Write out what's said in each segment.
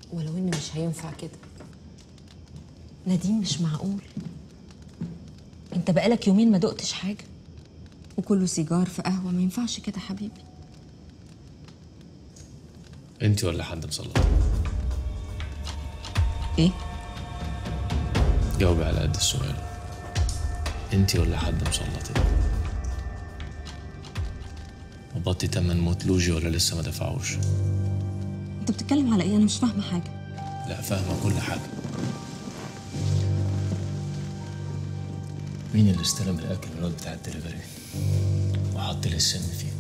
ولو ان مش هينفع كده نديم مش معقول انت بقالك يومين ما دقتش حاجه وكله سيجار في قهوه ما ينفعش كده حبيبي انت ولا حد مسلط ايه جاوبي على قد السؤال انت ولا حد مسلط قبضتي تمن موت لوجي ولا لسه ما دفعوش انت بتتكلم على ايه انا مش فاهمه حاجه لا فاهمه كل حاجه مين اللي استلم الاكل من الواد بتاع الدليفري وحط لي السم فيه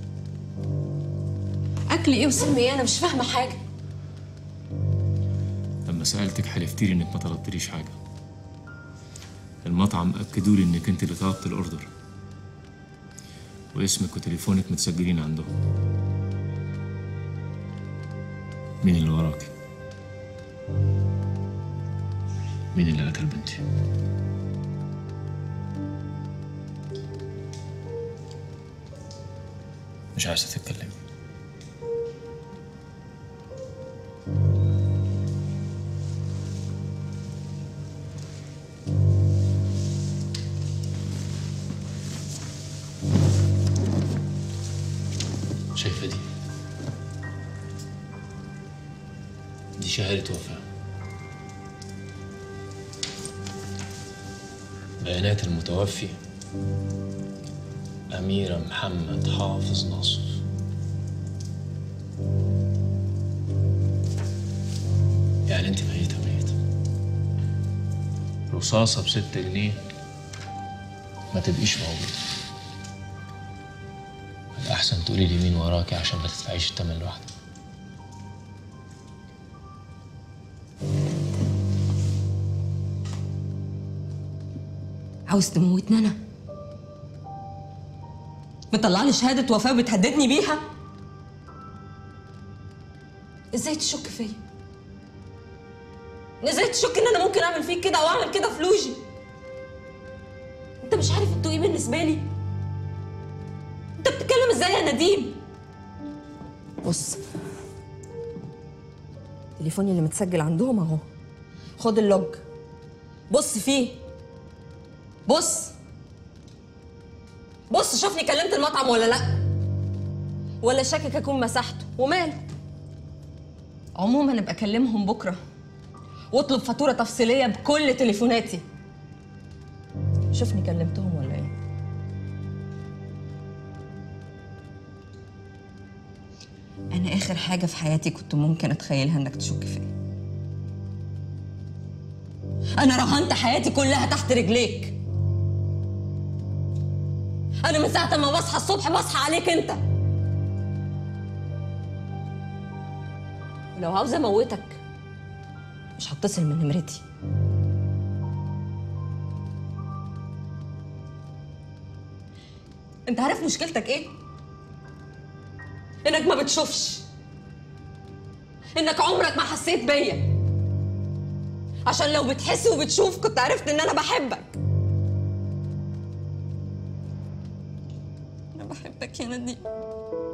اكل ايه وسم ايه انا مش فاهمه حاجه لما سالتك حلفتي لي انك ما طلبتليش حاجه المطعم اكدوا لي انك انت اللي طلبت الاوردر واسمك وتليفونك متسجلين عندهم مين اللي وراكي مين اللي قتل بنتي مش عايزه تتكلمي شايفة دي دي شهادة وفاة بيانات المتوفي أميرة محمد حافظ ناصر يعني أنت ميتة ميتة رصاصة بستة جنيه ما تبقيش موجودة الأحسن تقولي لي مين وراكي عشان ما تدفعيش التمن لوحدك عاوز تموتني انا مطلع لي شهاده وفاه وبتهددني بيها ازاي تشك فيا ازاي تشك ان انا ممكن اعمل فيك كده او اعمل كده في لوجي انت مش عارف انتوا ايه بالنسبه لي انت بتتكلم ازاي يا نديم بص تليفوني اللي متسجل عندهم اهو خد اللوج بص فيه بص بص شوفني كلمت المطعم ولا لا ولا شاكك اكون مسحته وماله عموما ابقى اكلمهم بكره واطلب فاتوره تفصيليه بكل تليفوناتي شوفني كلمتهم ولا ايه انا اخر حاجه في حياتي كنت ممكن اتخيلها انك تشك فيا انا رهنت حياتي كلها تحت رجليك انا من ساعه ما بصحى الصبح بصحى عليك انت ولو عاوزه اموتك مش هتصل من نمرتي انت عارف مشكلتك ايه انك ما بتشوفش انك عمرك ما حسيت بيا عشان لو بتحس وبتشوف كنت عرفت ان انا بحبك انا بحبك يا نديم